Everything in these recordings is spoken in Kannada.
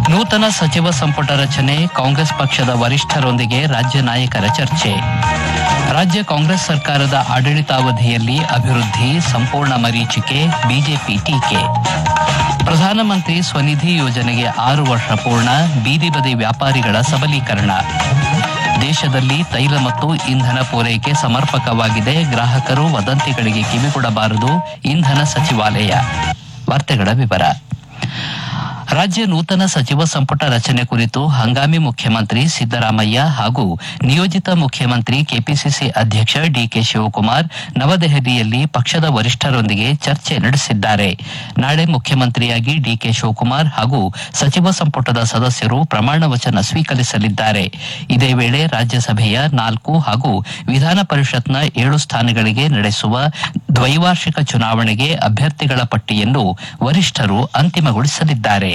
ನೂತನ ಸಚಿವ ಸಂಪುಟ ರಚನೆ ಕಾಂಗ್ರೆಸ್ ಪಕ್ಷದ ವರಿಷ್ಠರೊಂದಿಗೆ ರಾಜ್ಯ ನಾಯಕರ ಚರ್ಚೆ ರಾಜ್ಯ ಕಾಂಗ್ರೆಸ್ ಸರ್ಕಾರದ ಆಡಳಿತಾವಧಿಯಲ್ಲಿ ಅಭಿವೃದ್ಧಿ ಸಂಪೂರ್ಣ ಮರೀಚಿಕೆ ಬಿಜೆಪಿ ಟೀಕೆ ಪ್ರಧಾನಮಂತ್ರಿ ಸ್ವನಿಧಿ ಯೋಜನೆಗೆ ಆರು ವರ್ಷ ಪೂರ್ಣ ಬೀದಿ ಬದಿ ವ್ಯಾಪಾರಿಗಳ ಸಬಲೀಕರಣ ದೇಶದಲ್ಲಿ ತೈಲ ಮತ್ತು ಇಂಧನ ಪೂರೈಕೆ ಸಮರ್ಪಕವಾಗಿದೆ ಗ್ರಾಹಕರು ವದಂತಿಗಳಿಗೆ ಕಿವಿಗೊಡಬಾರದು ಇಂಧನ ಸಚಿವಾಲಯ ವಾರ್ತೆಗಳ ವಿವರ ರಾಜ್ಯ ನೂತನ ಸಚಿವ ಸಂಪುಟ ರಚನೆ ಕುರಿತು ಹಂಗಾಮಿ ಮುಖ್ಯಮಂತ್ರಿ ಸಿದ್ದರಾಮಯ್ಯ ಹಾಗೂ ನಿಯೋಜಿತ ಮುಖ್ಯಮಂತ್ರಿ ಕೆಪಿಸಿಸಿ ಅಧ್ಯಕ್ಷ ಡಿಕೆ ಶಿವಕುಮಾರ್ ನವದೆಹಲಿಯಲ್ಲಿ ಪಕ್ಷದ ವರಿಷ್ಠರೊಂದಿಗೆ ಚರ್ಚೆ ನಡೆಸಿದ್ದಾರೆ ನಾಳೆ ಮುಖ್ಯಮಂತ್ರಿಯಾಗಿ ಡಿಕೆ ಶಿವಕುಮಾರ್ ಹಾಗೂ ಸಚಿವ ಸಂಪುಟದ ಸದಸ್ಯರು ಪ್ರಮಾಣ ವಚನ ಸ್ವೀಕರಿಸಲಿದ್ದಾರೆ ಇದೇ ವೇಳೆ ರಾಜ್ಯಸಭೆಯ ನಾಲ್ಕು ಹಾಗೂ ವಿಧಾನ ಪರಿಷತ್ನ ಏಳು ಸ್ಥಾನಗಳಿಗೆ ನಡೆಸುವ ದ್ವೈವಾರ್ಷಿಕ ಚುನಾವಣೆಗೆ ಅಭ್ಯರ್ಥಿಗಳ ಪಟ್ಟಿಯನ್ನು ವರಿಷ್ಠರು ಅಂತಿಮಗೊಳಿಸಲಿದ್ದಾರೆ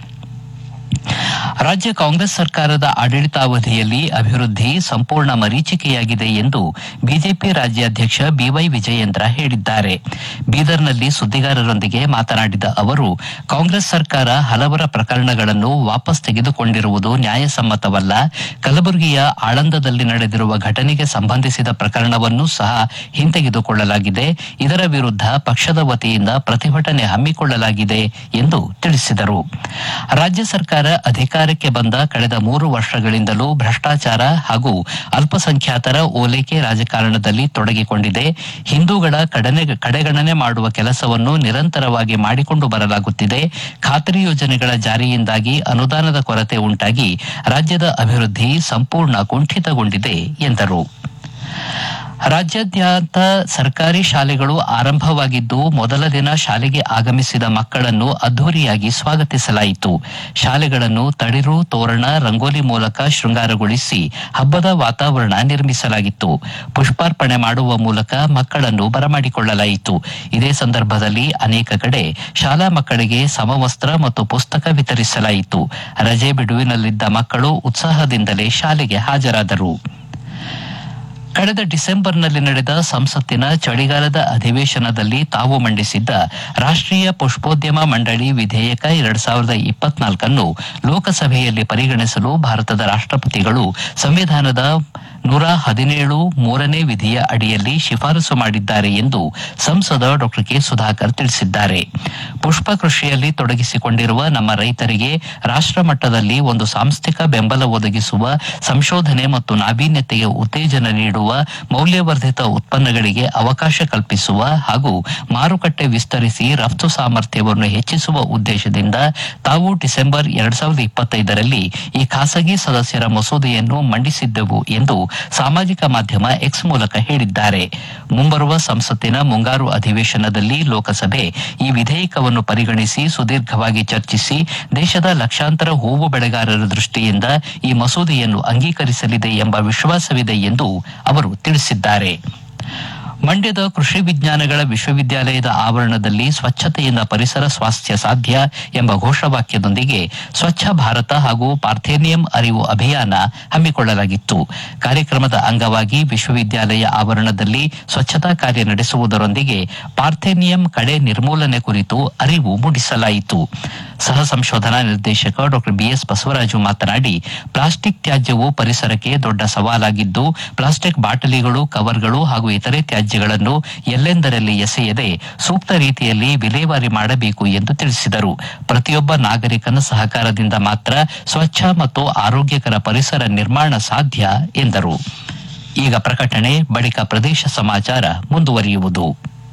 ರಾಜ್ಯ ಕಾಂಗ್ರೆಸ್ ಸರ್ಕಾರದ ಆಡಳಿತಾವಧಿಯಲ್ಲಿ ಅಭಿವೃದ್ಧಿ ಸಂಪೂರ್ಣ ಮರೀಚಿಕೆಯಾಗಿದೆ ಎಂದು ಬಿಜೆಪಿ ರಾಜ್ಯಾಧ್ಯಕ್ಷ ಬಿವೈ ವಿಜಯೇಂದ್ರ ಹೇಳಿದ್ದಾರೆ ಬೀದರ್ನಲ್ಲಿ ಸುದ್ದಿಗಾರರೊಂದಿಗೆ ಮಾತನಾಡಿದ ಅವರು ಕಾಂಗ್ರೆಸ್ ಸರ್ಕಾರ ಹಲವರ ಪ್ರಕರಣಗಳನ್ನು ವಾಪಸ್ ತೆಗೆದುಕೊಂಡಿರುವುದು ನ್ಯಾಯಸಮ್ಮತವಲ್ಲ ಕಲಬುರಗಿಯ ಆಳಂದದಲ್ಲಿ ನಡೆದಿರುವ ಘಟನೆಗೆ ಸಂಬಂಧಿಸಿದ ಪ್ರಕರಣವನ್ನು ಸಹ ಹಿಂತೆಗೆದುಕೊಳ್ಳಲಾಗಿದೆ ಇದರ ವಿರುದ್ಧ ಪಕ್ಷದ ವತಿಯಿಂದ ಪ್ರತಿಭಟನೆ ಹಮ್ಮಿಕೊಳ್ಳಲಾಗಿದೆ ಎಂದು ತಿಳಿಸಿದರು ರಾಜ್ಯ ಸರ್ಕಾರ ಅಧಿಕಾರಕ್ಕೆ ಬಂದ ಕಳೆದ ಮೂರು ವರ್ಷಗಳಿಂದಲೂ ಭ್ರಷ್ಟಾಚಾರ ಹಾಗೂ ಅಲ್ಪಸಂಖ್ಯಾತರ ಓಲೈಕೆ ರಾಜಕಾರಣದಲ್ಲಿ ತೊಡಗಿಕೊಂಡಿದೆ ಹಿಂದೂಗಳ ಕಡನೆ ಕಡೆಗಣನೆ ಮಾಡುವ ಕೆಲಸವನ್ನು ನಿರಂತರವಾಗಿ ಮಾಡಿಕೊಂಡು ಬರಲಾಗುತ್ತಿದೆ ಖಾತರಿ ಯೋಜನೆಗಳ ಜಾರಿಯಿಂದಾಗಿ ಅನುದಾನದ ಕೊರತೆ ಉಂಟಾಗಿ ರಾಜ್ಯದ ಅಭಿವೃದ್ಧಿ ಸಂಪೂರ್ಣ ಕುಂಠಿತಗೊಂಡಿದೆ ಎಂದರು ರಾಜ್ಯಾದ್ಯಂತ ಸರ್ಕಾರಿ ಶಾಲೆಗಳು ಆರಂಭವಾಗಿದ್ದು ಮೊದಲ ದಿನ ಶಾಲೆಗೆ ಆಗಮಿಸಿದ ಮಕ್ಕಳನ್ನು ಅದ್ದೂರಿಯಾಗಿ ಸ್ವಾಗತಿಸಲಾಯಿತು ಶಾಲೆಗಳನ್ನು ತಳಿರು ತೋರಣ ರಂಗೋಲಿ ಮೂಲಕ ಶೃಂಗಾರಗೊಳಿಸಿ ಹಬ್ಬದ ವಾತಾವರಣ ನಿರ್ಮಿಸಲಾಗಿತ್ತು ಪುಷ್ಪಾರ್ಪಣೆ ಮಾಡುವ ಮೂಲಕ ಮಕ್ಕಳನ್ನು ಬರಮಾಡಿಕೊಳ್ಳಲಾಯಿತು ಇದೇ ಸಂದರ್ಭದಲ್ಲಿ ಅನೇಕ ಕಡೆ ಶಾಲಾ ಮಕ್ಕಳಿಗೆ ಸಮವಸ್ತ್ರ ಮತ್ತು ಪುಸ್ತಕ ವಿತರಿಸಲಾಯಿತು ರಜೆ ಬಿಡುವಿನಲ್ಲಿದ್ದ ಮಕ್ಕಳು ಉತ್ಸಾಹದಿಂದಲೇ ಶಾಲೆಗೆ ಹಾಜರಾದರು ಕಳೆದ ಡಿಸೆಂಬರ್ನಲ್ಲಿ ನಡೆದ ಸಂಸತ್ತಿನ ಚಳಿಗಾಲದ ಅಧಿವೇಶನದಲ್ಲಿ ತಾವು ಮಂಡಿಸಿದ್ದ ರಾಷ್ಟ್ರೀಯ ಪುಷ್ಪೋದ್ಯಮ ಮಂಡಳಿ ವಿಧೇಯಕ ಎರಡ್ ಸಾವಿರದ ಇಪ್ಪತ್ನಾಲ್ಕನ್ನು ಲೋಕಸಭೆಯಲ್ಲಿ ಪರಿಗಣಿಸಲು ಭಾರತದ ರಾಷ್ಟ್ರಪತಿಗಳು ಸಂವಿಧಾನದ ನೂರ ಹದಿನೇಳು ಮೂರನೇ ವಿಧಿಯ ಅಡಿಯಲ್ಲಿ ಶಿಫಾರಸು ಮಾಡಿದ್ದಾರೆ ಎಂದು ಸಂಸದ ಡಾ ಕೆ ಸುಧಾಕರ್ ತಿಳಿಸಿದ್ದಾರೆ ಪುಷ್ಪ ಕೃಷಿಯಲ್ಲಿ ತೊಡಗಿಸಿಕೊಂಡಿರುವ ನಮ್ಮ ರೈತರಿಗೆ ರಾಷ್ಟ್ರ ಮಟ್ಟದಲ್ಲಿ ಒಂದು ಸಾಂಸ್ಥಿಕ ಬೆಂಬಲ ಒದಗಿಸುವ ಸಂಶೋಧನೆ ಮತ್ತು ನಾವೀನ್ಯತೆಗೆ ಉತ್ತೇಜನ ನೀಡುವ ಮೌಲ್ಯವರ್ಧಿತ ಉತ್ಪನ್ನಗಳಿಗೆ ಅವಕಾಶ ಕಲ್ಪಿಸುವ ಹಾಗೂ ಮಾರುಕಟ್ಟೆ ವಿಸ್ತರಿಸಿ ರಫ್ತು ಸಾಮರ್ಥ್ಯವನ್ನು ಹೆಚ್ಚಿಸುವ ಉದ್ದೇಶದಿಂದ ತಾವು ಡಿಸೆಂಬರ್ ಎರಡ್ ಸಾವಿರದ ಇಪ್ಪತ್ತೈದರಲ್ಲಿ ಈ ಖಾಸಗಿ ಸದಸ್ಯರ ಮಸೂದೆಯನ್ನು ಮಂಡಿಸಿದ್ದೆವು ಎಂದು ಸಾಮಾಜಿಕ ಮಾಧ್ಯಮ ಎಕ್ಸ್ ಮೂಲಕ ಹೇಳಿದ್ದಾರೆ ಮುಂಬರುವ ಸಂಸತ್ತಿನ ಮುಂಗಾರು ಅಧಿವೇಶನದಲ್ಲಿ ಲೋಕಸಭೆ ಈ ವಿಧೇಯಕವನ್ನು ಪರಿಗಣಿಸಿ ಸುದೀರ್ಘವಾಗಿ ಚರ್ಚಿಸಿ ದೇಶದ ಲಕ್ಷಾಂತರ ಹೂವು ಬೆಳೆಗಾರರ ದೃಷ್ಟಿಯಿಂದ ಈ ಮಸೂದೆಯನ್ನು ಅಂಗೀಕರಿಸಲಿದೆ ಎಂಬ ವಿಶ್ವಾಸವಿದೆ ಎಂದು ಅವರು ತಿಳಿಸಿದ್ದಾರೆ ಮಂಡ್ಯದ ಕೃಷಿ ವಿಜ್ಞಾನಗಳ ವಿಶ್ವವಿದ್ಯಾಲಯದ ಆವರಣದಲ್ಲಿ ಸ್ವಚ್ಛತೆಯಿಂದ ಪರಿಸರ ಸ್ವಾಸ್ಥ್ಯ ಸಾಧ್ಯ ಎಂಬ ಘೋಷವಾಕ್ಯದೊಂದಿಗೆ ಸ್ವಚ್ಛ ಭಾರತ ಹಾಗೂ ಪಾರ್ಥೇನಿಯಂ ಅರಿವು ಅಭಿಯಾನ ಹಮ್ಮಿಕೊಳ್ಳಲಾಗಿತ್ತು ಕಾರ್ಯಕ್ರಮದ ಅಂಗವಾಗಿ ವಿಶ್ವವಿದ್ಯಾಲಯ ಆವರಣದಲ್ಲಿ ಸ್ವಚ್ಛತಾ ಕಾರ್ಯ ನಡೆಸುವುದರೊಂದಿಗೆ ಪಾರ್ಥೇನಿಯಂ ಕಳೆ ನಿರ್ಮೂಲನೆ ಕುರಿತು ಅರಿವು ಮೂಡಿಸಲಾಯಿತು ಸಹ ಸಂಶೋಧನಾ ನಿರ್ದೇಶಕ ಡಾ ಬಿಎಸ್ ಬಸವರಾಜು ಮಾತನಾಡಿ ಪ್ಲಾಸ್ಟಿಕ್ ತ್ಯಾಜ್ಯವು ಪರಿಸರಕ್ಕೆ ದೊಡ್ಡ ಸವಾಲಾಗಿದ್ದು ಪ್ಲಾಸ್ಟಿಕ್ ಬಾಟಲಿಗಳು ಕವರ್ಗಳು ಹಾಗೂ ಇತರೆ ತ್ಯಾಜ್ಯಗಳನ್ನು ಎಲ್ಲೆಂದರಲ್ಲಿ ಎಸೆಯದೆ ಸೂಕ್ತ ರೀತಿಯಲ್ಲಿ ವಿಲೇವಾರಿ ಮಾಡಬೇಕು ಎಂದು ತಿಳಿಸಿದರು ಪ್ರತಿಯೊಬ್ಬ ನಾಗರಿಕನ ಸಹಕಾರದಿಂದ ಮಾತ್ರ ಸ್ವಚ್ಛ ಮತ್ತು ಆರೋಗ್ಯಕರ ಪರಿಸರ ನಿರ್ಮಾಣ ಸಾಧ್ಯ ಎಂದರು ಈಗ ಪ್ರಕಟಣೆ ಬಳಿಕ ಪ್ರದೇಶ ಸಮಾಚಾರ ಮುಂದುವರಿಯುವುದು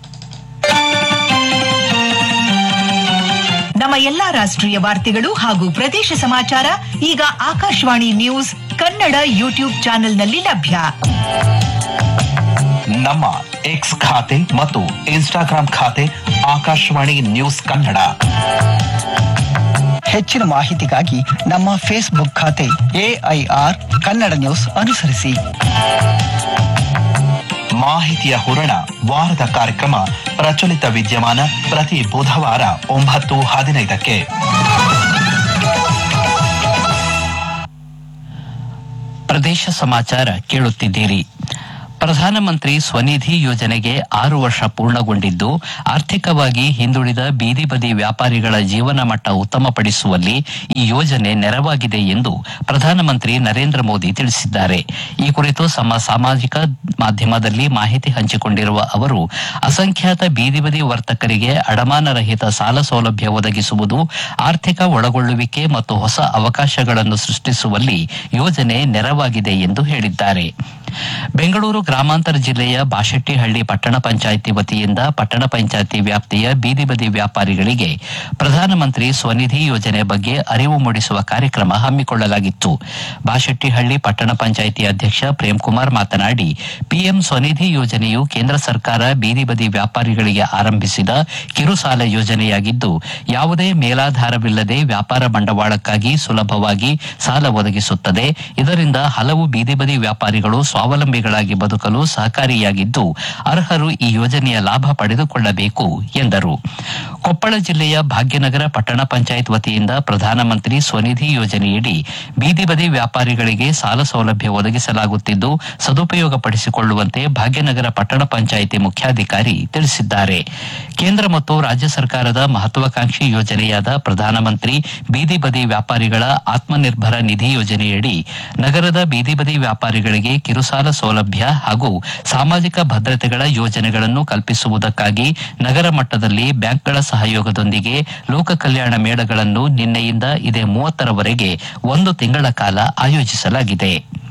ನಮ್ಮ ಎಲ್ಲಾ ರಾಷ್ಟ್ರೀಯ ವಾರ್ತೆಗಳು ಹಾಗೂ ಪ್ರದೇಶ ಸಮಾಚಾರ ಈಗ ಆಕಾಶವಾಣಿ ನ್ಯೂಸ್ ಕನ್ನಡ ಯೂಟ್ಯೂಬ್ ಚಾನೆಲ್ನಲ್ಲಿ ಲಭ್ಯ ನಮ್ಮ ಎಕ್ಸ್ ಖಾತೆ ಮತ್ತು ಇನ್ಸ್ಟಾಗ್ರಾಂ ಖಾತೆ ಆಕಾಶವಾಣಿ ನ್ಯೂಸ್ ಕನ್ನಡ ಹೆಚ್ಚಿನ ಮಾಹಿತಿಗಾಗಿ ನಮ್ಮ ಫೇಸ್ಬುಕ್ ಖಾತೆ ಎಐಆರ್ ಕನ್ನಡ ನ್ಯೂಸ್ ಅನುಸರಿಸಿ ಮಾಹಿತಿಯ ಹೂರಣ ವಾರದ ಕಾರ್ಯಕ್ರಮ ಪ್ರಚಲಿತ ವಿದ್ಯಮಾನ ಪ್ರತಿ ಬುಧವಾರ ಒಂಬತ್ತು ಹದಿನೈದಕ್ಕೆ ಪ್ರದೇಶ ಸಮಾಚಾರ ಕೇಳುತ್ತಿದ್ದೀರಿ ಪ್ರಧಾನಮಂತ್ರಿ ಸ್ವನಿಧಿ ಯೋಜನೆಗೆ ಆರು ವರ್ಷ ಪೂರ್ಣಗೊಂಡಿದ್ದು ಆರ್ಥಿಕವಾಗಿ ಹಿಂದುಳಿದ ಬೀದಿ ಬದಿ ವ್ಯಾಪಾರಿಗಳ ಜೀವನ ಮಟ್ಟ ಉತ್ತಮಪಡಿಸುವಲ್ಲಿ ಈ ಯೋಜನೆ ನೆರವಾಗಿದೆ ಎಂದು ಪ್ರಧಾನಮಂತ್ರಿ ನರೇಂದ್ರ ಮೋದಿ ತಿಳಿಸಿದ್ದಾರೆ ಈ ಕುರಿತು ತಮ್ಮ ಸಾಮಾಜಿಕ ಮಾಧ್ಯಮದಲ್ಲಿ ಮಾಹಿತಿ ಹಂಚಿಕೊಂಡಿರುವ ಅವರು ಅಸಂಖ್ಯಾತ ಬೀದಿ ಬದಿ ವರ್ತಕರಿಗೆ ಅಡಮಾನ ರಹಿತ ಸಾಲ ಸೌಲಭ್ಯ ಒದಗಿಸುವುದು ಆರ್ಥಿಕ ಒಳಗೊಳ್ಳುವಿಕೆ ಮತ್ತು ಹೊಸ ಅವಕಾಶಗಳನ್ನು ಸೃಷ್ಟಿಸುವಲ್ಲಿ ಯೋಜನೆ ನೆರವಾಗಿದೆ ಎಂದು ಹೇಳಿದ್ದಾರೆ ಬೆಂಗಳೂರು ಗ್ರಾಮಾಂತರ ಜಿಲ್ಲೆಯ ಬಾಶೆಟ್ಟಿಹಳ್ಳಿ ಪಟ್ಟಣ ಪಂಚಾಯಿತಿ ವತಿಯಿಂದ ಪಟ್ಟಣ ಪಂಚಾಯಿತಿ ವ್ಯಾಪ್ತಿಯ ಬೀದಿ ಬದಿ ವ್ಯಾಪಾರಿಗಳಿಗೆ ಪ್ರಧಾನಮಂತ್ರಿ ಸ್ವನಿಧಿ ಯೋಜನೆ ಬಗ್ಗೆ ಅರಿವು ಮೂಡಿಸುವ ಕಾರ್ಯಕ್ರಮ ಹಮ್ಮಿಕೊಳ್ಳಲಾಗಿತ್ತು ಬಾಶೆಟ್ಟಿಹಳ್ಳಿ ಪಟ್ಟಣ ಪಂಚಾಯಿತಿ ಅಧ್ಯಕ್ಷ ಪ್ರೇಮ್ಕುಮಾರ್ ಮಾತನಾಡಿ ಪಿಎಂ ಸ್ವನಿಧಿ ಯೋಜನೆಯು ಕೇಂದ್ರ ಸರ್ಕಾರ ಬೀದಿ ಬದಿ ವ್ಯಾಪಾರಿಗಳಿಗೆ ಆರಂಭಿಸಿದ ಕಿರುಸಾಲ ಯೋಜನೆಯಾಗಿದ್ದು ಯಾವುದೇ ಮೇಲಾಧಾರವಿಲ್ಲದೆ ವ್ಯಾಪಾರ ಬಂಡವಾಳಕ್ಕಾಗಿ ಸುಲಭವಾಗಿ ಸಾಲ ಒದಗಿಸುತ್ತದೆ ಇದರಿಂದ ಹಲವು ಬೀದಿ ಬದಿ ವ್ಯಾಪಾರಿಗಳು ಸ್ವಾವಲಂಬಿಗಳಾಗಿ ಬದುಕಲು ಸಹಕಾರಿಯಾಗಿದ್ದು ಅರ್ಹರು ಈ ಯೋಜನೆಯ ಲಾಭ ಪಡೆದುಕೊಳ್ಳಬೇಕು ಎಂದರು ಕೊಪ್ಪಳ ಜಿಲ್ಲೆಯ ಭಾಗ್ಯನಗರ ಪಟ್ಟಣ ಪಂಚಾಯತ್ ವತಿಯಿಂದ ಪ್ರಧಾನಮಂತ್ರಿ ಸ್ವನಿಧಿ ಯೋಜನೆಯಡಿ ಬೀದಿ ಬದಿ ವ್ಯಾಪಾರಿಗಳಿಗೆ ಸಾಲ ಸೌಲಭ್ಯ ಒದಗಿಸಲಾಗುತ್ತಿದ್ದು ಸದುಪಯೋಗಪಡಿಸಿಕೊಳ್ಳುವಂತೆ ಭಾಗ್ಯನಗರ ಪಟ್ಟಣ ಪಂಚಾಯಿತಿ ಮುಖ್ಯಾಧಿಕಾರಿ ತಿಳಿಸಿದ್ದಾರೆ ಕೇಂದ್ರ ಮತ್ತು ರಾಜ್ಯ ಸರ್ಕಾರದ ಮಹತ್ವಾಕಾಂಕ್ಷಿ ಯೋಜನೆಯಾದ ಪ್ರಧಾನಮಂತ್ರಿ ಬೀದಿ ಬದಿ ವ್ಯಾಪಾರಿಗಳ ಆತ್ಮನಿರ್ಭರ ನಿಧಿ ಯೋಜನೆಯಡಿ ನಗರದ ಬೀದಿ ಬದಿ ವ್ಯಾಪಾರಿಗಳಿಗೆ ಕಿರುಸಾಲ ಸೌಲಭ್ಯ ಹಾಗೂ ಸಾಮಾಜಿಕ ಭದ್ರತೆಗಳ ಯೋಜನೆಗಳನ್ನು ಕಲ್ಪಿಸುವುದಕ್ಕಾಗಿ ನಗರ ಮಟ್ಟದಲ್ಲಿ ಬ್ಯಾಂಕ್ಗಳ ಸಹಯೋಗದೊಂದಿಗೆ ಲೋಕ ಕಲ್ಯಾಣ ಮೇಳಗಳನ್ನು ನಿನ್ನೆಯಿಂದ ಇದೇ ಮೂವತ್ತರವರೆಗೆ ಒಂದು ತಿಂಗಳ ಕಾಲ ಆಯೋಜಿಸಲಾಗಿದೆ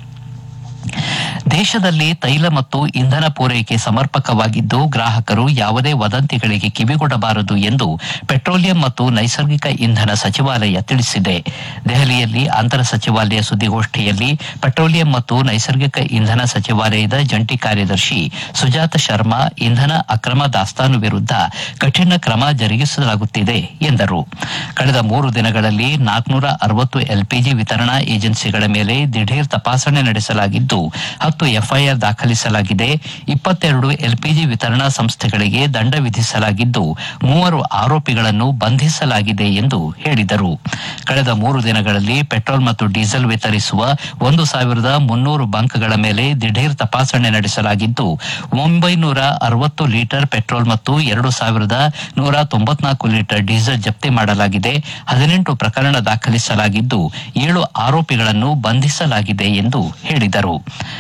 ದೇಶದಲ್ಲಿ ತೈಲ ಮತ್ತು ಇಂಧನ ಪೂರೈಕೆ ಸಮರ್ಪಕವಾಗಿದ್ದು ಗ್ರಾಹಕರು ಯಾವುದೇ ವದಂತಿಗಳಿಗೆ ಕಿವಿಗೊಡಬಾರದು ಎಂದು ಪೆಟ್ರೋಲಿಯಂ ಮತ್ತು ನೈಸರ್ಗಿಕ ಇಂಧನ ಸಚಿವಾಲಯ ತಿಳಿಸಿದೆ ದೆಹಲಿಯಲ್ಲಿ ಅಂತರ ಸಚಿವಾಲಯ ಸುದ್ದಿಗೋಷ್ಠಿಯಲ್ಲಿ ಪೆಟ್ರೋಲಿಯಂ ಮತ್ತು ನೈಸರ್ಗಿಕ ಇಂಧನ ಸಚಿವಾಲಯದ ಜಂಟಿ ಕಾರ್ಯದರ್ಶಿ ಸುಜಾತ ಶರ್ಮಾ ಇಂಧನ ಅಕ್ರಮ ದಾಸ್ತಾನು ವಿರುದ್ಧ ಕಠಿಣ ಕ್ರಮ ಜರುಗಿಸಲಾಗುತ್ತಿದೆ ಎಂದರು ಕಳೆದ ಮೂರು ದಿನಗಳಲ್ಲಿ ನಾಲ್ಕುನೂರ ಅರವತ್ತು ಎಲ್ಪಿಜಿ ವಿತರಣಾ ಏಜೆನ್ಸಿಗಳ ಮೇಲೆ ದಿಢೀರ್ ತಪಾಸಣೆ ನಡೆಸಲಾಗಿದ್ದು ಹತ್ತು ಎಫ್ಐಆರ್ ದಾಖಲಿಸಲಾಗಿದೆ ಇಪ್ಪತ್ತೆರಡು ಎಲ್ಪಿಜಿ ವಿತರಣಾ ಸಂಸ್ಥೆಗಳಿಗೆ ದಂಡ ವಿಧಿಸಲಾಗಿದ್ದು ಮೂವರು ಆರೋಪಿಗಳನ್ನು ಬಂಧಿಸಲಾಗಿದೆ ಎಂದು ಹೇಳಿದರು ಕಳೆದ ಮೂರು ದಿನಗಳಲ್ಲಿ ಪೆಟ್ರೋಲ್ ಮತ್ತು ಡೀಸೆಲ್ ವಿತರಿಸುವ ಒಂದು ಸಾವಿರದ ಮುನ್ನೂರು ಬಂಕ್ಗಳ ಮೇಲೆ ದಿಢೀರ್ ತಪಾಸಣೆ ನಡೆಸಲಾಗಿದ್ದು ಒಂಬೈನೂರ ಅರವತ್ತು ಲೀಟರ್ ಪೆಟ್ರೋಲ್ ಮತ್ತು ಎರಡು ಸಾವಿರದ ನೂರ ತೊಂಬತ್ನಾಲ್ಕು ಲೀಟರ್ ಡೀಸೆಲ್ ಜಪ್ತಿ ಮಾಡಲಾಗಿದೆ ಹದಿನೆಂಟು ಪ್ರಕರಣ ದಾಖಲಿಸಲಾಗಿದ್ದು ಏಳು ಆರೋಪಿಗಳನ್ನು ಬಂಧಿಸಲಾಗಿದೆ ಎಂದು ಹೇಳಿದರು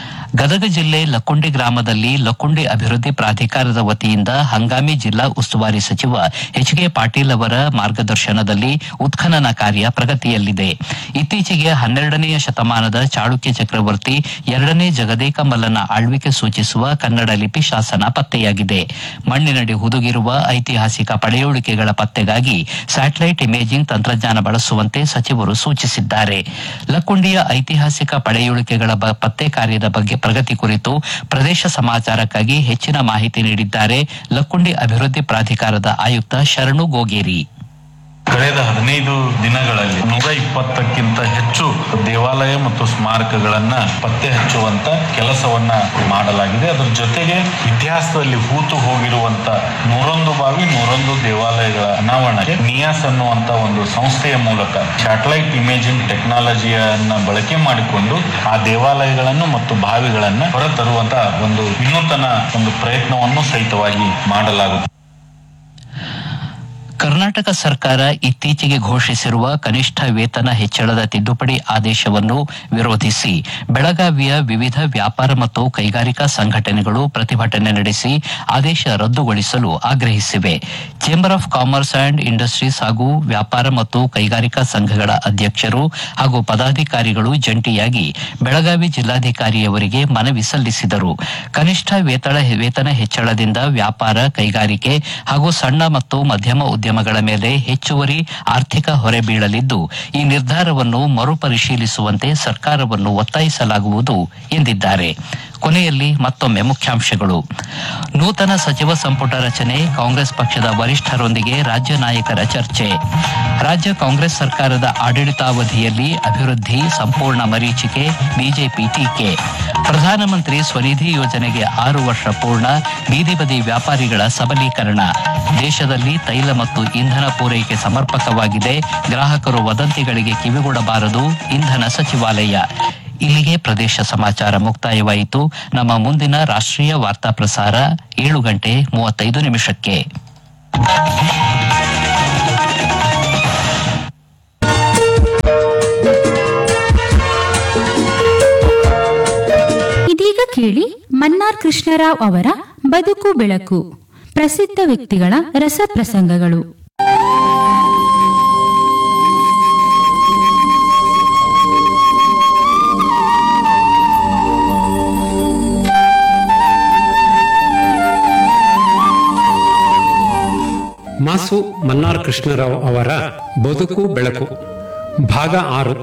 ಗದಗ ಜಿಲ್ಲೆ ಲಕ್ಕುಂಡಿ ಗ್ರಾಮದಲ್ಲಿ ಲಕ್ಕುಂಡಿ ಅಭಿವೃದ್ಧಿ ಪ್ರಾಧಿಕಾರದ ವತಿಯಿಂದ ಹಂಗಾಮಿ ಜಿಲ್ಲಾ ಉಸ್ತುವಾರಿ ಸಚಿವ ಎಚ್ ಕೆ ಪಾಟೀಲ್ ಅವರ ಮಾರ್ಗದರ್ಶನದಲ್ಲಿ ಉತ್ಖನನ ಕಾರ್ಯ ಪ್ರಗತಿಯಲ್ಲಿದೆ ಇತ್ತೀಚೆಗೆ ಹನ್ನೆರಡನೆಯ ಶತಮಾನದ ಚಾಳುಕ್ಯ ಚಕ್ರವರ್ತಿ ಎರಡನೇ ಜಗದೇಕ ಮಲ್ಲನ ಆಳ್ವಿಕೆ ಸೂಚಿಸುವ ಕನ್ನಡ ಲಿಪಿ ಶಾಸನ ಪತ್ತೆಯಾಗಿದೆ ಮಣ್ಣಿನಡಿ ಹುದುಗಿರುವ ಐತಿಹಾಸಿಕ ಪಳೆಯುಳಿಕೆಗಳ ಪತ್ತೆಗಾಗಿ ಸ್ಯಾಟಲೈಟ್ ಇಮೇಜಿಂಗ್ ತಂತ್ರಜ್ಞಾನ ಬಳಸುವಂತೆ ಸಚಿವರು ಸೂಚಿಸಿದ್ದಾರೆ ಲಕ್ಕುಂಡಿಯ ಐತಿಹಾಸಿಕ ಪಳೆಯುಳಿಕೆಗಳ ಬ- ಪತ್ತೆ ಕಾರ್ಯದ ಬಗ್ಗೆ ಪ್ರಗತಿ ಕುರಿತು ಪ್ರದೇಶ ಸಮಾಚಾರಕ್ಕಾಗಿ ಹೆಚ್ಚಿನ ಮಾಹಿತಿ ನೀಡಿದ್ದಾರೆ ಲಕ್ಕುಂಡಿ ಅಭಿವೃದ್ಧಿ ಪ್ರಾಧಿಕಾರದ ಆಯುಕ್ತ ಶರಣು ಗೋಗೇರಿ ಕಳೆದ ಹದಿನೈದು ದಿನಗಳಲ್ಲಿ ನೂರ ಇಪ್ಪತ್ತಕ್ಕಿಂತ ಹೆಚ್ಚು ದೇವಾಲಯ ಮತ್ತು ಸ್ಮಾರಕಗಳನ್ನ ಪತ್ತೆ ಹಚ್ಚುವಂತ ಕೆಲಸವನ್ನ ಮಾಡಲಾಗಿದೆ ಅದರ ಜೊತೆಗೆ ಇತಿಹಾಸದಲ್ಲಿ ಹೂತು ಹೋಗಿರುವಂತ ನೂರೊಂದು ಬಾವಿ ನೂರೊಂದು ದೇವಾಲಯಗಳ ಅನಾವರಣಕ್ಕೆ ನಿಯಾಸ್ ಅನ್ನುವಂತ ಒಂದು ಸಂಸ್ಥೆಯ ಮೂಲಕ ಸ್ಯಾಟಲೈಟ್ ಇಮೇಜಿಂಗ್ ಟೆಕ್ನಾಲಜಿಯನ್ನ ಬಳಕೆ ಮಾಡಿಕೊಂಡು ಆ ದೇವಾಲಯಗಳನ್ನು ಮತ್ತು ಬಾವಿಗಳನ್ನ ಹೊರತರುವಂತ ಒಂದು ವಿನೂತನ ಒಂದು ಪ್ರಯತ್ನವನ್ನು ಸಹಿತವಾಗಿ ಮಾಡಲಾಗುತ್ತದೆ ಕರ್ನಾಟಕ ಸರ್ಕಾರ ಇತ್ತೀಚೆಗೆ ಘೋಷಿಸಿರುವ ಕನಿಷ್ಠ ವೇತನ ಹೆಚ್ಚಳದ ತಿದ್ದುಪಡಿ ಆದೇಶವನ್ನು ವಿರೋಧಿಸಿ ಬೆಳಗಾವಿಯ ವಿವಿಧ ವ್ಯಾಪಾರ ಮತ್ತು ಕೈಗಾರಿಕಾ ಸಂಘಟನೆಗಳು ಪ್ರತಿಭಟನೆ ನಡೆಸಿ ಆದೇಶ ರದ್ದುಗೊಳಿಸಲು ಆಗ್ರಹಿಸಿವೆ chamber of commerce and industries ಹಾಗೂ ವ್ಯಾಪಾರ ಮತ್ತು ಕೈಗಾರಿಕಾ ಸಂಘಗಳ ಅಧ್ಯಕ್ಷರು ಹಾಗೂ ಪದಾಧಿಕಾರಿಗಳು ಜಂಟಿಯಾಗಿ ಬೆಳಗಾವಿ ಜಿಲ್ಲಾಧಿಕಾರಿಯವರಿಗೆ ಮನವಿ ಸಲ್ಲಿಸಿದರು ಕನಿಷ್ಠ ವೇತನ ವೇತನ ಹೆಚ್ಚಳದಿಂದ ವ್ಯಾಪಾರ ಕೈಗಾರಿಕೆ ಹಾಗೂ ಸಣ್ಣ ಮತ್ತು ಮಧ್ಯಮ ಉದ್ಯಮಗಳ ಮೇಲೆ ಹೆಚ್ಚುವರಿ ಆರ್ಥಿಕ ಹೊರೆ ಬೀಳಲಿದ್ದು ಈ ನಿರ್ಧಾರವನ್ನು ಮರುಪರಿಶೀಲಿಸುವಂತೆ ಸರ್ಕಾರವನ್ನು ಒತ್ತಾಯಿಸಲಾಗುವುದು ಎಂದಿದ್ದಾರೆ ಕೊನೆಯಲ್ಲಿ ಮತ್ತೊಮ್ಮೆ ಮುಖ್ಯಾಂಶಗಳು ನೂತನ ಸಚಿವ ಸಂಪುಟ ರಚನೆ ಕಾಂಗ್ರೆಸ್ ಪಕ್ಷದ ವರಿಷ್ಠರೊಂದಿಗೆ ರಾಜ್ಯ ನಾಯಕರ ಚರ್ಚೆ ರಾಜ್ಯ ಕಾಂಗ್ರೆಸ್ ಸರ್ಕಾರದ ಆಡಳಿತಾವಧಿಯಲ್ಲಿ ಅಭಿವೃದ್ಧಿ ಸಂಪೂರ್ಣ ಮರೀಚಿಕೆ ಬಿಜೆಪಿ ಟೀಕೆ ಪ್ರಧಾನಮಂತ್ರಿ ಸ್ವನಿಧಿ ಯೋಜನೆಗೆ ಆರು ವರ್ಷ ಪೂರ್ಣ ಬೀದಿ ಬದಿ ವ್ಯಾಪಾರಿಗಳ ಸಬಲೀಕರಣ ದೇಶದಲ್ಲಿ ತೈಲ ಮತ್ತು ಇಂಧನ ಪೂರೈಕೆ ಸಮರ್ಪಕವಾಗಿದೆ ಗ್ರಾಹಕರು ವದಂತಿಗಳಿಗೆ ಕಿವಿಗೊಡಬಾರದು ಇಂಧನ ಸಚಿವಾಲಯ ಇಲ್ಲಿಗೆ ಪ್ರದೇಶ ಸಮಾಚಾರ ಮುಕ್ತಾಯವಾಯಿತು ನಮ್ಮ ಮುಂದಿನ ರಾಷ್ಟ್ರೀಯ ವಾರ್ತಾ ಪ್ರಸಾರ ಏಳು ಗಂಟೆ ಮೂವತ್ತೈದು ನಿಮಿಷಕ್ಕೆ ಇದೀಗ ಕೇಳಿ ಮನ್ನಾರ್ ಕೃಷ್ಣರಾವ್ ಅವರ ಬದುಕು ಬೆಳಕು ಪ್ರಸಿದ್ಧ ವ್ಯಕ್ತಿಗಳ ರಸಪ್ರಸಂಗಗಳು ಮಾಸು ಮನ್ನಾರ್ ಕೃಷ್ಣರಾವ್ ಅವರ ಬದುಕು ಬೆಳಕು ಭಾಗ ಆರು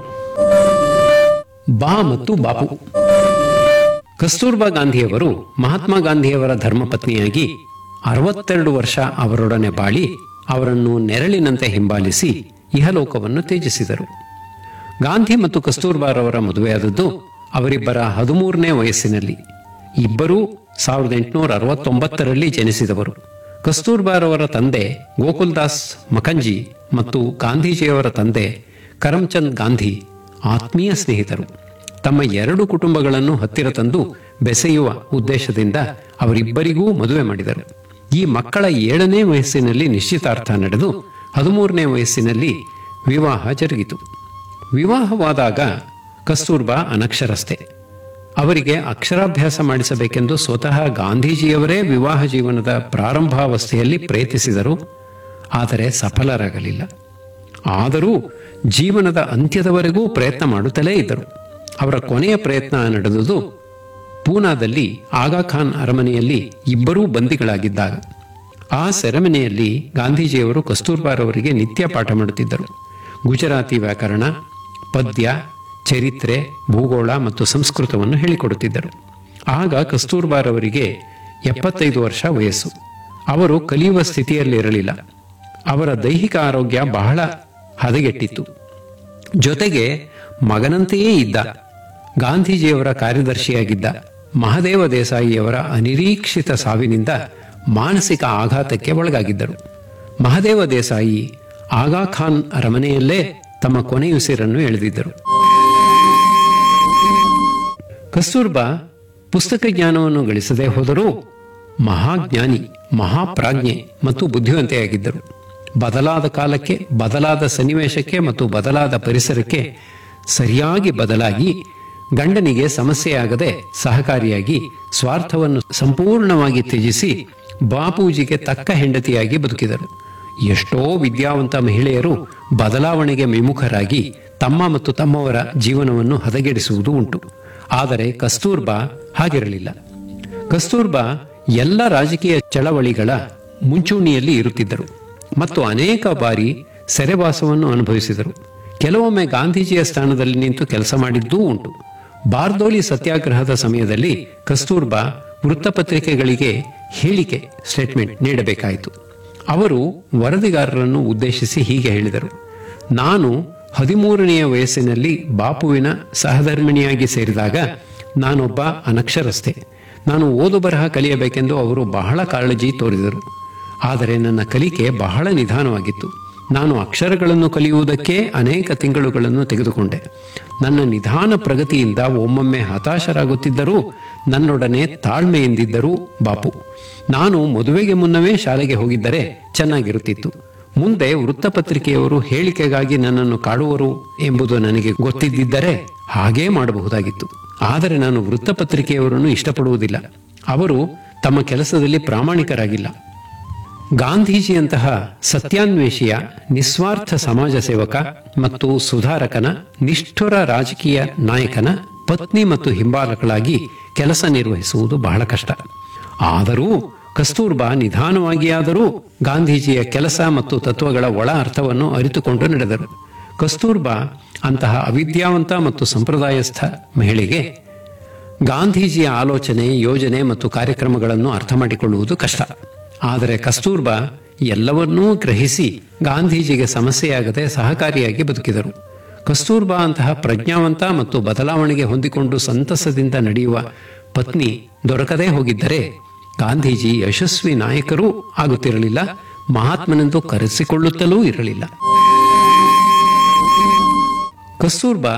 ಬಾ ಮತ್ತು ಬಾಪು ಕಸ್ತೂರ್ಬಾ ಗಾಂಧಿಯವರು ಮಹಾತ್ಮ ಗಾಂಧಿಯವರ ಧರ್ಮಪತ್ನಿಯಾಗಿ ಅರವತ್ತೆರಡು ವರ್ಷ ಅವರೊಡನೆ ಬಾಳಿ ಅವರನ್ನು ನೆರಳಿನಂತೆ ಹಿಂಬಾಲಿಸಿ ಇಹಲೋಕವನ್ನು ತ್ಯಜಿಸಿದರು ಗಾಂಧಿ ಮತ್ತು ಕಸ್ತೂರ್ಬಾರವರ ಮದುವೆಯಾದದ್ದು ಅವರಿಬ್ಬರ ಹದಿಮೂರನೇ ವಯಸ್ಸಿನಲ್ಲಿ ಇಬ್ಬರೂ ಸಾವಿರದ ಎಂಟುನೂರ ಅರವತ್ತೊಂಬತ್ತರಲ್ಲಿ ಜನಿಸಿದವರು ಕಸ್ತೂರ್ಬಾರವರ ತಂದೆ ಗೋಕುಲ್ದಾಸ್ ಮಕಂಜಿ ಮತ್ತು ಗಾಂಧೀಜಿಯವರ ತಂದೆ ಕರಮ್ಚಂದ್ ಗಾಂಧಿ ಆತ್ಮೀಯ ಸ್ನೇಹಿತರು ತಮ್ಮ ಎರಡು ಕುಟುಂಬಗಳನ್ನು ಹತ್ತಿರ ತಂದು ಬೆಸೆಯುವ ಉದ್ದೇಶದಿಂದ ಅವರಿಬ್ಬರಿಗೂ ಮದುವೆ ಮಾಡಿದರು ಈ ಮಕ್ಕಳ ಏಳನೇ ವಯಸ್ಸಿನಲ್ಲಿ ನಿಶ್ಚಿತಾರ್ಥ ನಡೆದು ಹದಿಮೂರನೇ ವಯಸ್ಸಿನಲ್ಲಿ ವಿವಾಹ ಜರುಗಿತು ವಿವಾಹವಾದಾಗ ಕಸ್ತೂರ್ಬಾ ಅನಕ್ಷರಸ್ಥೆ ಅವರಿಗೆ ಅಕ್ಷರಾಭ್ಯಾಸ ಮಾಡಿಸಬೇಕೆಂದು ಸ್ವತಃ ಗಾಂಧೀಜಿಯವರೇ ವಿವಾಹ ಜೀವನದ ಪ್ರಾರಂಭಾವಸ್ಥೆಯಲ್ಲಿ ಪ್ರಯತ್ನಿಸಿದರು ಆದರೆ ಸಫಲರಾಗಲಿಲ್ಲ ಆದರೂ ಜೀವನದ ಅಂತ್ಯದವರೆಗೂ ಪ್ರಯತ್ನ ಮಾಡುತ್ತಲೇ ಇದ್ದರು ಅವರ ಕೊನೆಯ ಪ್ರಯತ್ನ ನಡೆದುದು ಪೂನಾದಲ್ಲಿ ಆಗಾ ಖಾನ್ ಅರಮನೆಯಲ್ಲಿ ಇಬ್ಬರೂ ಬಂದಿಗಳಾಗಿದ್ದಾಗ ಆ ಸೆರೆಮನೆಯಲ್ಲಿ ಗಾಂಧೀಜಿಯವರು ಕಸ್ತೂರ್ಬಾರವರಿಗೆ ನಿತ್ಯ ಪಾಠ ಮಾಡುತ್ತಿದ್ದರು ಗುಜರಾತಿ ವ್ಯಾಕರಣ ಪದ್ಯ ಚರಿತ್ರೆ ಭೂಗೋಳ ಮತ್ತು ಸಂಸ್ಕೃತವನ್ನು ಹೇಳಿಕೊಡುತ್ತಿದ್ದರು ಆಗ ಕಸ್ತೂರ್ಬಾರವರಿಗೆ ಎಪ್ಪತ್ತೈದು ವರ್ಷ ವಯಸ್ಸು ಅವರು ಕಲಿಯುವ ಸ್ಥಿತಿಯಲ್ಲಿರಲಿಲ್ಲ ಅವರ ದೈಹಿಕ ಆರೋಗ್ಯ ಬಹಳ ಹದಗೆಟ್ಟಿತ್ತು ಜೊತೆಗೆ ಮಗನಂತೆಯೇ ಇದ್ದ ಗಾಂಧೀಜಿಯವರ ಕಾರ್ಯದರ್ಶಿಯಾಗಿದ್ದ ಮಹದೇವ ದೇಸಾಯಿಯವರ ಅನಿರೀಕ್ಷಿತ ಸಾವಿನಿಂದ ಮಾನಸಿಕ ಆಘಾತಕ್ಕೆ ಒಳಗಾಗಿದ್ದರು ಮಹದೇವ ದೇಸಾಯಿ ಆಗಾ ಖಾನ್ ಅರಮನೆಯಲ್ಲೇ ತಮ್ಮ ಕೊನೆಯುಸಿರನ್ನು ಎಳೆದಿದ್ದರು ಕಸ್ತೂರ್ಬಾ ಪುಸ್ತಕ ಜ್ಞಾನವನ್ನು ಗಳಿಸದೆ ಹೋದರೂ ಮಹಾಜ್ಞಾನಿ ಮಹಾಪ್ರಾಜ್ಞೆ ಮತ್ತು ಬುದ್ಧಿವಂತೆಯಾಗಿದ್ದರು ಬದಲಾದ ಕಾಲಕ್ಕೆ ಬದಲಾದ ಸನ್ನಿವೇಶಕ್ಕೆ ಮತ್ತು ಬದಲಾದ ಪರಿಸರಕ್ಕೆ ಸರಿಯಾಗಿ ಬದಲಾಗಿ ಗಂಡನಿಗೆ ಸಮಸ್ಯೆಯಾಗದೆ ಸಹಕಾರಿಯಾಗಿ ಸ್ವಾರ್ಥವನ್ನು ಸಂಪೂರ್ಣವಾಗಿ ತ್ಯಜಿಸಿ ಬಾಪೂಜಿಗೆ ತಕ್ಕ ಹೆಂಡತಿಯಾಗಿ ಬದುಕಿದರು ಎಷ್ಟೋ ವಿದ್ಯಾವಂತ ಮಹಿಳೆಯರು ಬದಲಾವಣೆಗೆ ವಿಮುಖರಾಗಿ ತಮ್ಮ ಮತ್ತು ತಮ್ಮವರ ಜೀವನವನ್ನು ಹದಗೆಡಿಸುವುದು ಉಂಟು ಆದರೆ ಕಸ್ತೂರ್ಬಾ ಹಾಗಿರಲಿಲ್ಲ ಕಸ್ತೂರ್ಬಾ ಎಲ್ಲ ರಾಜಕೀಯ ಚಳವಳಿಗಳ ಮುಂಚೂಣಿಯಲ್ಲಿ ಇರುತ್ತಿದ್ದರು ಮತ್ತು ಅನೇಕ ಬಾರಿ ಸೆರೆವಾಸವನ್ನು ಅನುಭವಿಸಿದರು ಕೆಲವೊಮ್ಮೆ ಗಾಂಧೀಜಿಯ ಸ್ಥಾನದಲ್ಲಿ ನಿಂತು ಕೆಲಸ ಮಾಡಿದ್ದೂ ಉಂಟು ಬಾರ್ದೋಲಿ ಸತ್ಯಾಗ್ರಹದ ಸಮಯದಲ್ಲಿ ಕಸ್ತೂರ್ಬಾ ವೃತ್ತಪತ್ರಿಕೆಗಳಿಗೆ ಹೇಳಿಕೆ ಸ್ಟೇಟ್ಮೆಂಟ್ ನೀಡಬೇಕಾಯಿತು ಅವರು ವರದಿಗಾರರನ್ನು ಉದ್ದೇಶಿಸಿ ಹೀಗೆ ಹೇಳಿದರು ನಾನು ಹದಿಮೂರನೆಯ ವಯಸ್ಸಿನಲ್ಲಿ ಬಾಪುವಿನ ಸಹಧರ್ಮಿಣಿಯಾಗಿ ಸೇರಿದಾಗ ನಾನೊಬ್ಬ ಅನಕ್ಷರಸ್ಥೆ ನಾನು ಓದು ಬರಹ ಕಲಿಯಬೇಕೆಂದು ಅವರು ಬಹಳ ಕಾಳಜಿ ತೋರಿದರು ಆದರೆ ನನ್ನ ಕಲಿಕೆ ಬಹಳ ನಿಧಾನವಾಗಿತ್ತು ನಾನು ಅಕ್ಷರಗಳನ್ನು ಕಲಿಯುವುದಕ್ಕೆ ಅನೇಕ ತಿಂಗಳುಗಳನ್ನು ತೆಗೆದುಕೊಂಡೆ ನನ್ನ ನಿಧಾನ ಪ್ರಗತಿಯಿಂದ ಒಮ್ಮೊಮ್ಮೆ ಹತಾಶರಾಗುತ್ತಿದ್ದರೂ ನನ್ನೊಡನೆ ತಾಳ್ಮೆಯಿಂದಿದ್ದರೂ ಬಾಪು ನಾನು ಮದುವೆಗೆ ಮುನ್ನವೇ ಶಾಲೆಗೆ ಹೋಗಿದ್ದರೆ ಚೆನ್ನಾಗಿರುತ್ತಿತ್ತು ಮುಂದೆ ವೃತ್ತಪತ್ರಿಕೆಯವರು ಹೇಳಿಕೆಗಾಗಿ ನನ್ನನ್ನು ಕಾಡುವರು ಎಂಬುದು ನನಗೆ ಗೊತ್ತಿದ್ದರೆ ಹಾಗೇ ಮಾಡಬಹುದಾಗಿತ್ತು ಆದರೆ ನಾನು ವೃತ್ತಪತ್ರಿಕೆಯವರನ್ನು ಇಷ್ಟಪಡುವುದಿಲ್ಲ ಅವರು ತಮ್ಮ ಕೆಲಸದಲ್ಲಿ ಪ್ರಾಮಾಣಿಕರಾಗಿಲ್ಲ ಗಾಂಧೀಜಿಯಂತಹ ಸತ್ಯಾನ್ವೇಷಿಯ ನಿಸ್ವಾರ್ಥ ಸಮಾಜ ಸೇವಕ ಮತ್ತು ಸುಧಾರಕನ ನಿಷ್ಠುರ ರಾಜಕೀಯ ನಾಯಕನ ಪತ್ನಿ ಮತ್ತು ಹಿಂಬಾಲಕಳಾಗಿ ಕೆಲಸ ನಿರ್ವಹಿಸುವುದು ಬಹಳ ಕಷ್ಟ ಆದರೂ ಕಸ್ತೂರ್ಬಾ ನಿಧಾನವಾಗಿಯಾದರೂ ಗಾಂಧೀಜಿಯ ಕೆಲಸ ಮತ್ತು ತತ್ವಗಳ ಒಳ ಅರ್ಥವನ್ನು ಅರಿತುಕೊಂಡು ನಡೆದರು ಕಸ್ತೂರ್ಬಾ ಅಂತಹ ಅವಿದ್ಯಾವಂತ ಮತ್ತು ಸಂಪ್ರದಾಯಸ್ಥ ಮಹಿಳೆಗೆ ಗಾಂಧೀಜಿಯ ಆಲೋಚನೆ ಯೋಜನೆ ಮತ್ತು ಕಾರ್ಯಕ್ರಮಗಳನ್ನು ಅರ್ಥ ಮಾಡಿಕೊಳ್ಳುವುದು ಕಷ್ಟ ಆದರೆ ಕಸ್ತೂರ್ಬಾ ಎಲ್ಲವನ್ನೂ ಗ್ರಹಿಸಿ ಗಾಂಧೀಜಿಗೆ ಸಮಸ್ಯೆಯಾಗದೆ ಸಹಕಾರಿಯಾಗಿ ಬದುಕಿದರು ಕಸ್ತೂರ್ಬಾ ಅಂತಹ ಪ್ರಜ್ಞಾವಂತ ಮತ್ತು ಬದಲಾವಣೆಗೆ ಹೊಂದಿಕೊಂಡು ಸಂತಸದಿಂದ ನಡೆಯುವ ಪತ್ನಿ ದೊರಕದೇ ಹೋಗಿದ್ದರೆ ಗಾಂಧೀಜಿ ಯಶಸ್ವಿ ನಾಯಕರೂ ಆಗುತ್ತಿರಲಿಲ್ಲ ಮಹಾತ್ಮನೆಂದು ಕರೆಸಿಕೊಳ್ಳುತ್ತಲೂ ಇರಲಿಲ್ಲ ಕಸ್ತೂರ್ಬಾ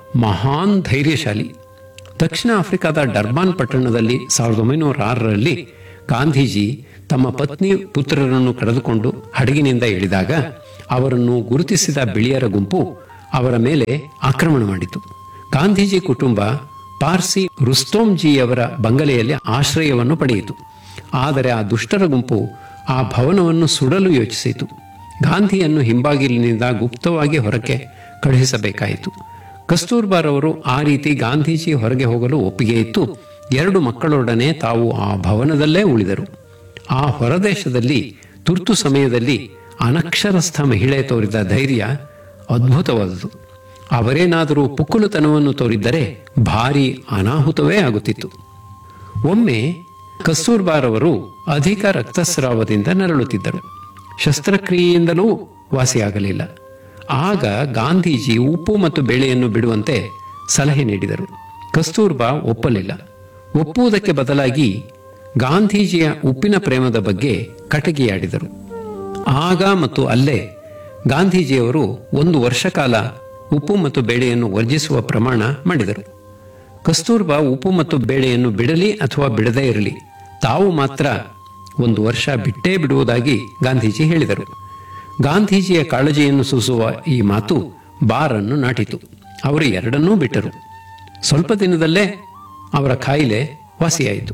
ಮಹಾನ್ ಧೈರ್ಯಶಾಲಿ ದಕ್ಷಿಣ ಆಫ್ರಿಕಾದ ಡರ್ಬಾನ್ ಪಟ್ಟಣದಲ್ಲಿ ಸಾವಿರದ ಒಂಬೈನೂರ ಆರರಲ್ಲಿ ಗಾಂಧೀಜಿ ತಮ್ಮ ಪತ್ನಿ ಪುತ್ರರನ್ನು ಕರೆದುಕೊಂಡು ಹಡಗಿನಿಂದ ಇಳಿದಾಗ ಅವರನ್ನು ಗುರುತಿಸಿದ ಬಿಳಿಯರ ಗುಂಪು ಅವರ ಮೇಲೆ ಆಕ್ರಮಣ ಮಾಡಿತು ಗಾಂಧೀಜಿ ಕುಟುಂಬ ಪಾರ್ಸಿ ರುಸ್ತೋಂಜಿಯವರ ಬಂಗಲೆಯಲ್ಲಿ ಆಶ್ರಯವನ್ನು ಪಡೆಯಿತು ಆದರೆ ಆ ದುಷ್ಟರ ಗುಂಪು ಆ ಭವನವನ್ನು ಸುಡಲು ಯೋಚಿಸಿತು ಗಾಂಧಿಯನ್ನು ಹಿಂಬಾಗಿಲಿನಿಂದ ಗುಪ್ತವಾಗಿ ಹೊರಕ್ಕೆ ಕಳುಹಿಸಬೇಕಾಯಿತು ಕಸ್ತೂರ್ಬಾರವರು ಆ ರೀತಿ ಗಾಂಧೀಜಿ ಹೊರಗೆ ಹೋಗಲು ಒಪ್ಪಿಗೆ ಇತ್ತು ಎರಡು ಮಕ್ಕಳೊಡನೆ ತಾವು ಆ ಭವನದಲ್ಲೇ ಉಳಿದರು ಆ ಹೊರದೇಶದಲ್ಲಿ ತುರ್ತು ಸಮಯದಲ್ಲಿ ಅನಕ್ಷರಸ್ಥ ಮಹಿಳೆ ತೋರಿದ ಧೈರ್ಯ ಅದ್ಭುತವಾದುದು ಅವರೇನಾದರೂ ಪುಕ್ಕುಲುತನವನ್ನು ತೋರಿದ್ದರೆ ಭಾರಿ ಅನಾಹುತವೇ ಆಗುತ್ತಿತ್ತು ಒಮ್ಮೆ ಕಸ್ತೂರ್ಬಾರವರು ಅಧಿಕ ರಕ್ತಸ್ರಾವದಿಂದ ನರಳುತ್ತಿದ್ದರು ಶಸ್ತ್ರಕ್ರಿಯೆಯಿಂದಲೂ ವಾಸಿಯಾಗಲಿಲ್ಲ ಆಗ ಗಾಂಧೀಜಿ ಉಪ್ಪು ಮತ್ತು ಬೇಳೆಯನ್ನು ಬಿಡುವಂತೆ ಸಲಹೆ ನೀಡಿದರು ಕಸ್ತೂರ್ಬಾ ಒಪ್ಪಲಿಲ್ಲ ಒಪ್ಪುವುದಕ್ಕೆ ಬದಲಾಗಿ ಗಾಂಧೀಜಿಯ ಉಪ್ಪಿನ ಪ್ರೇಮದ ಬಗ್ಗೆ ಕಟಗಿಯಾಡಿದರು ಆಗ ಮತ್ತು ಅಲ್ಲೇ ಗಾಂಧೀಜಿಯವರು ಒಂದು ವರ್ಷ ಕಾಲ ಉಪ್ಪು ಮತ್ತು ಬೇಳೆಯನ್ನು ವರ್ಜಿಸುವ ಪ್ರಮಾಣ ಮಾಡಿದರು ಕಸ್ತೂರ್ಬಾ ಉಪ್ಪು ಮತ್ತು ಬೇಳೆಯನ್ನು ಬಿಡಲಿ ಅಥವಾ ಬಿಡದೇ ಇರಲಿ ತಾವು ಮಾತ್ರ ಒಂದು ವರ್ಷ ಬಿಟ್ಟೇ ಬಿಡುವುದಾಗಿ ಗಾಂಧೀಜಿ ಹೇಳಿದರು ಗಾಂಧೀಜಿಯ ಕಾಳಜಿಯನ್ನು ಸೂಸುವ ಈ ಮಾತು ಬಾರನ್ನು ನಾಟಿತು ಅವರು ಎರಡನ್ನೂ ಬಿಟ್ಟರು ಸ್ವಲ್ಪ ದಿನದಲ್ಲೇ ಅವರ ಕಾಯಿಲೆ ವಾಸಿಯಾಯಿತು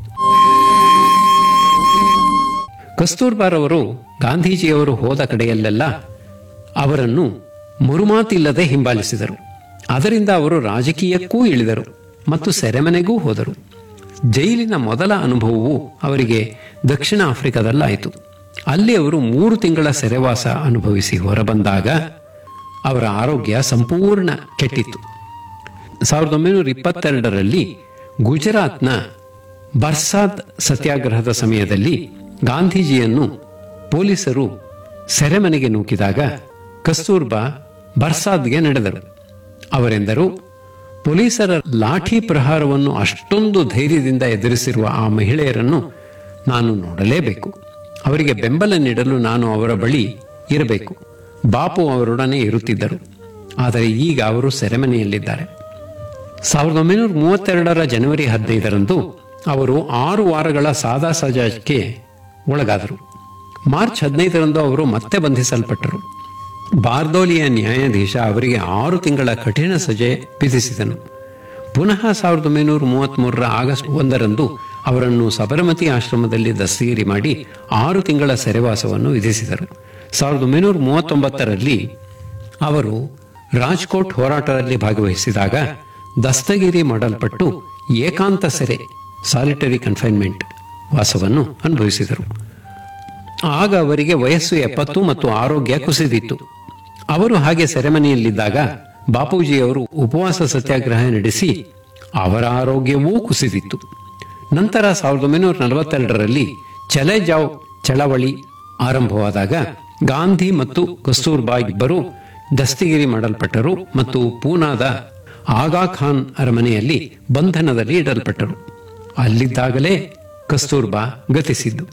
ಕಸ್ತೂರ್ಬಾರವರು ಗಾಂಧೀಜಿಯವರು ಹೋದ ಕಡೆಯಲ್ಲೆಲ್ಲ ಅವರನ್ನು ಮರುಮಾತಿಲ್ಲದೆ ಹಿಂಬಾಲಿಸಿದರು ಅದರಿಂದ ಅವರು ರಾಜಕೀಯಕ್ಕೂ ಇಳಿದರು ಮತ್ತು ಸೆರೆಮನೆಗೂ ಹೋದರು ಜೈಲಿನ ಮೊದಲ ಅನುಭವವು ಅವರಿಗೆ ದಕ್ಷಿಣ ಆಫ್ರಿಕಾದಲ್ಲಾಯಿತು ಅಲ್ಲಿ ಅವರು ಮೂರು ತಿಂಗಳ ಸೆರೆವಾಸ ಅನುಭವಿಸಿ ಹೊರಬಂದಾಗ ಅವರ ಆರೋಗ್ಯ ಸಂಪೂರ್ಣ ಕೆಟ್ಟಿತ್ತು ಸಾವಿರದ ಒಂಬೈನೂರ ಇಪ್ಪತ್ತೆರಡರಲ್ಲಿ ಗುಜರಾತ್ನ ಬರ್ಸಾದ್ ಸತ್ಯಾಗ್ರಹದ ಸಮಯದಲ್ಲಿ ಗಾಂಧೀಜಿಯನ್ನು ಪೊಲೀಸರು ಸೆರೆಮನೆಗೆ ನೂಕಿದಾಗ ಕಸ್ತೂರ್ಬಾ ಬರ್ಸಾದ್ಗೆ ನಡೆದರು ಅವರೆಂದರು ಪೊಲೀಸರ ಲಾಠಿ ಪ್ರಹಾರವನ್ನು ಅಷ್ಟೊಂದು ಧೈರ್ಯದಿಂದ ಎದುರಿಸಿರುವ ಆ ಮಹಿಳೆಯರನ್ನು ನಾನು ನೋಡಲೇಬೇಕು ಅವರಿಗೆ ಬೆಂಬಲ ನೀಡಲು ನಾನು ಅವರ ಬಳಿ ಇರಬೇಕು ಬಾಪು ಅವರೊಡನೆ ಇರುತ್ತಿದ್ದರು ಆದರೆ ಈಗ ಅವರು ಸೆರೆಮನೆಯಲ್ಲಿದ್ದಾರೆ ಸಾವಿರದ ಒಂಬೈನೂರ ಮೂವತ್ತೆರಡರ ಜನವರಿ ಹದಿನೈದರಂದು ಅವರು ಆರು ವಾರಗಳ ಸಾದಾ ಸಜಾಕ್ಕೆ ಒಳಗಾದರು ಮಾರ್ಚ್ ಹದಿನೈದರಂದು ಅವರು ಮತ್ತೆ ಬಂಧಿಸಲ್ಪಟ್ಟರು ಬಾರ್ದೋಲಿಯ ನ್ಯಾಯಾಧೀಶ ಅವರಿಗೆ ಆರು ತಿಂಗಳ ಕಠಿಣ ಸಜೆ ವಿಧಿಸಿದನು ಪುನಃ ಸಾವಿರದ ಒಂಬೈನೂರ ಮೂವತ್ಮೂರರ ಆಗಸ್ಟ್ ಒಂದರಂದು ಅವರನ್ನು ಸಬರಮತಿ ಆಶ್ರಮದಲ್ಲಿ ದಸ್ತಗಿರಿ ಮಾಡಿ ಆರು ತಿಂಗಳ ಸೆರೆವಾಸವನ್ನು ವಿಧಿಸಿದರು ಸಾವಿರದ ಒಂಬೈನೂರ ಮೂವತ್ತೊಂಬತ್ತರಲ್ಲಿ ಅವರು ರಾಜ್ಕೋಟ್ ಹೋರಾಟದಲ್ಲಿ ಭಾಗವಹಿಸಿದಾಗ ದಸ್ತಗಿರಿ ಮಾಡಲ್ಪಟ್ಟು ಏಕಾಂತ ಸೆರೆ ಸಾಲಿಟರಿ ಕನ್ಫೈನ್ಮೆಂಟ್ ವಾಸವನ್ನು ಅನುಭವಿಸಿದರು ಆಗ ಅವರಿಗೆ ವಯಸ್ಸು ಎಪ್ಪತ್ತು ಮತ್ತು ಆರೋಗ್ಯ ಕುಸಿದಿತ್ತು ಅವರು ಹಾಗೆ ಸೆರೆಮನೆಯಲ್ಲಿದ್ದಾಗ ಬಾಪೂಜಿಯವರು ಉಪವಾಸ ಸತ್ಯಾಗ್ರಹ ನಡೆಸಿ ಅವರ ಆರೋಗ್ಯವೂ ಕುಸಿದಿತ್ತು ನಂತರ ಸಾವಿರದ ಒಂಬೈನೂರ ನಲವತ್ತೆರಡರಲ್ಲಿ ಚಲೆ ಜಾವ್ ಚಳವಳಿ ಆರಂಭವಾದಾಗ ಗಾಂಧಿ ಮತ್ತು ಕಸ್ತೂರ್ಬಾ ಇಬ್ಬರು ದಸ್ತಗಿರಿ ಮಾಡಲ್ಪಟ್ಟರು ಮತ್ತು ಪೂನಾದ ಆಗಾ ಖಾನ್ ಅರಮನೆಯಲ್ಲಿ ಬಂಧನದಲ್ಲಿ ಇಡಲ್ಪಟ್ಟರು ಅಲ್ಲಿದ್ದಾಗಲೇ ಕಸ್ತೂರ್ಬಾ ಗತಿಸಿದ್ದು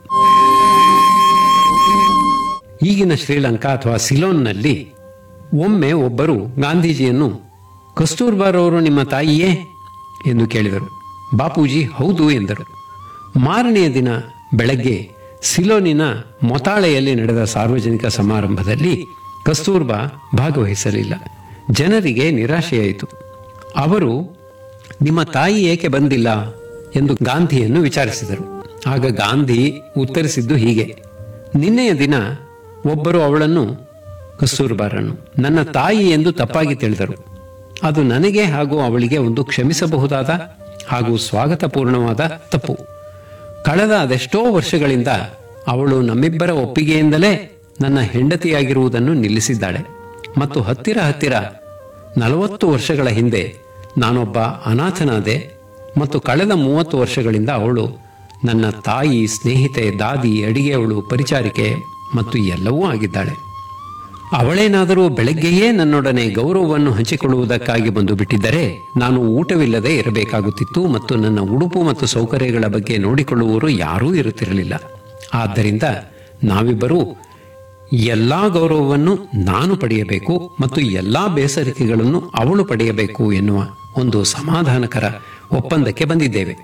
ಈಗಿನ ಶ್ರೀಲಂಕಾ ಅಥವಾ ಸಿಲೋನ್ನಲ್ಲಿ ಒಮ್ಮೆ ಒಬ್ಬರು ಗಾಂಧೀಜಿಯನ್ನು ಕಸ್ತೂರ್ಬಾರವರು ನಿಮ್ಮ ತಾಯಿಯೇ ಎಂದು ಕೇಳಿದರು ಬಾಪೂಜಿ ಹೌದು ಎಂದರು ಮಾರನೆಯ ದಿನ ಬೆಳಗ್ಗೆ ಸಿಲೋನಿನ ಮೊತಾಳೆಯಲ್ಲಿ ನಡೆದ ಸಾರ್ವಜನಿಕ ಸಮಾರಂಭದಲ್ಲಿ ಕಸ್ತೂರ್ಬಾ ಭಾಗವಹಿಸಲಿಲ್ಲ ಜನರಿಗೆ ನಿರಾಶೆಯಾಯಿತು ಅವರು ನಿಮ್ಮ ತಾಯಿ ಏಕೆ ಬಂದಿಲ್ಲ ಎಂದು ಗಾಂಧಿಯನ್ನು ವಿಚಾರಿಸಿದರು ಆಗ ಗಾಂಧಿ ಉತ್ತರಿಸಿದ್ದು ಹೀಗೆ ನಿನ್ನೆಯ ದಿನ ಒಬ್ಬರು ಅವಳನ್ನು ಕಸ್ತೂರ್ಬಾರನ್ನು ನನ್ನ ತಾಯಿ ಎಂದು ತಪ್ಪಾಗಿ ತಿಳಿದರು ಅದು ನನಗೆ ಹಾಗೂ ಅವಳಿಗೆ ಒಂದು ಕ್ಷಮಿಸಬಹುದಾದ ಹಾಗೂ ಸ್ವಾಗತಪೂರ್ಣವಾದ ತಪ್ಪು ಕಳೆದ ಅದೆಷ್ಟೋ ವರ್ಷಗಳಿಂದ ಅವಳು ನಮ್ಮಿಬ್ಬರ ಒಪ್ಪಿಗೆಯಿಂದಲೇ ನನ್ನ ಹೆಂಡತಿಯಾಗಿರುವುದನ್ನು ನಿಲ್ಲಿಸಿದ್ದಾಳೆ ಮತ್ತು ಹತ್ತಿರ ಹತ್ತಿರ ನಲವತ್ತು ವರ್ಷಗಳ ಹಿಂದೆ ನಾನೊಬ್ಬ ಅನಾಥನಾದೆ ಮತ್ತು ಕಳೆದ ಮೂವತ್ತು ವರ್ಷಗಳಿಂದ ಅವಳು ನನ್ನ ತಾಯಿ ಸ್ನೇಹಿತೆ ದಾದಿ ಅಡಿಗೆಯವಳು ಪರಿಚಾರಿಕೆ ಮತ್ತು ಎಲ್ಲವೂ ಆಗಿದ್ದಾಳೆ ಅವಳೇನಾದರೂ ಬೆಳಗ್ಗೆಯೇ ನನ್ನೊಡನೆ ಗೌರವವನ್ನು ಹಂಚಿಕೊಳ್ಳುವುದಕ್ಕಾಗಿ ಬಂದು ಬಿಟ್ಟಿದ್ದರೆ ನಾನು ಊಟವಿಲ್ಲದೆ ಇರಬೇಕಾಗುತ್ತಿತ್ತು ಮತ್ತು ನನ್ನ ಉಡುಪು ಮತ್ತು ಸೌಕರ್ಯಗಳ ಬಗ್ಗೆ ನೋಡಿಕೊಳ್ಳುವವರು ಯಾರೂ ಇರುತ್ತಿರಲಿಲ್ಲ ಆದ್ದರಿಂದ ನಾವಿಬ್ಬರೂ ಎಲ್ಲಾ ಗೌರವವನ್ನು ನಾನು ಪಡೆಯಬೇಕು ಮತ್ತು ಎಲ್ಲಾ ಬೇಸರಿಕೆಗಳನ್ನು ಅವಳು ಪಡೆಯಬೇಕು ಎನ್ನುವ ಒಂದು ಸಮಾಧಾನಕರ ಒಪ್ಪಂದಕ್ಕೆ ಬಂದಿದ್ದೇವೆ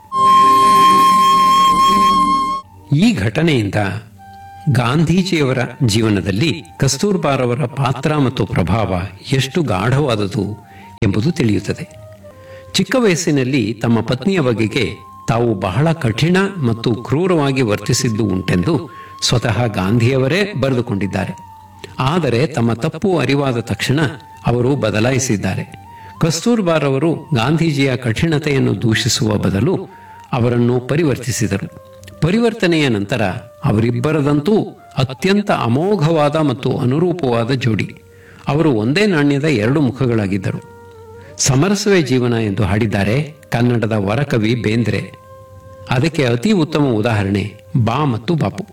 ಈ ಘಟನೆಯಿಂದ ಗಾಂಧೀಜಿಯವರ ಜೀವನದಲ್ಲಿ ಕಸ್ತೂರ್ಬಾರವರ ಪಾತ್ರ ಮತ್ತು ಪ್ರಭಾವ ಎಷ್ಟು ಗಾಢವಾದುದು ಎಂಬುದು ತಿಳಿಯುತ್ತದೆ ಚಿಕ್ಕ ವಯಸ್ಸಿನಲ್ಲಿ ತಮ್ಮ ಪತ್ನಿಯ ಬಗೆಗೆ ತಾವು ಬಹಳ ಕಠಿಣ ಮತ್ತು ಕ್ರೂರವಾಗಿ ವರ್ತಿಸಿದ್ದು ಉಂಟೆಂದು ಸ್ವತಃ ಗಾಂಧಿಯವರೇ ಬರೆದುಕೊಂಡಿದ್ದಾರೆ ಆದರೆ ತಮ್ಮ ತಪ್ಪು ಅರಿವಾದ ತಕ್ಷಣ ಅವರು ಬದಲಾಯಿಸಿದ್ದಾರೆ ಕಸ್ತೂರ್ಬಾರವರು ಗಾಂಧೀಜಿಯ ಕಠಿಣತೆಯನ್ನು ದೂಷಿಸುವ ಬದಲು ಅವರನ್ನು ಪರಿವರ್ತಿಸಿದರು ಪರಿವರ್ತನೆಯ ನಂತರ ಅವರಿಬ್ಬರದಂತೂ ಅತ್ಯಂತ ಅಮೋಘವಾದ ಮತ್ತು ಅನುರೂಪವಾದ ಜೋಡಿ ಅವರು ಒಂದೇ ನಾಣ್ಯದ ಎರಡು ಮುಖಗಳಾಗಿದ್ದರು ಸಮರಸವೇ ಜೀವನ ಎಂದು ಹಾಡಿದ್ದಾರೆ ಕನ್ನಡದ ವರಕವಿ ಬೇಂದ್ರೆ ಅದಕ್ಕೆ ಅತಿ ಉತ್ತಮ ಉದಾಹರಣೆ ಬಾ ಮತ್ತು ಬಾಪು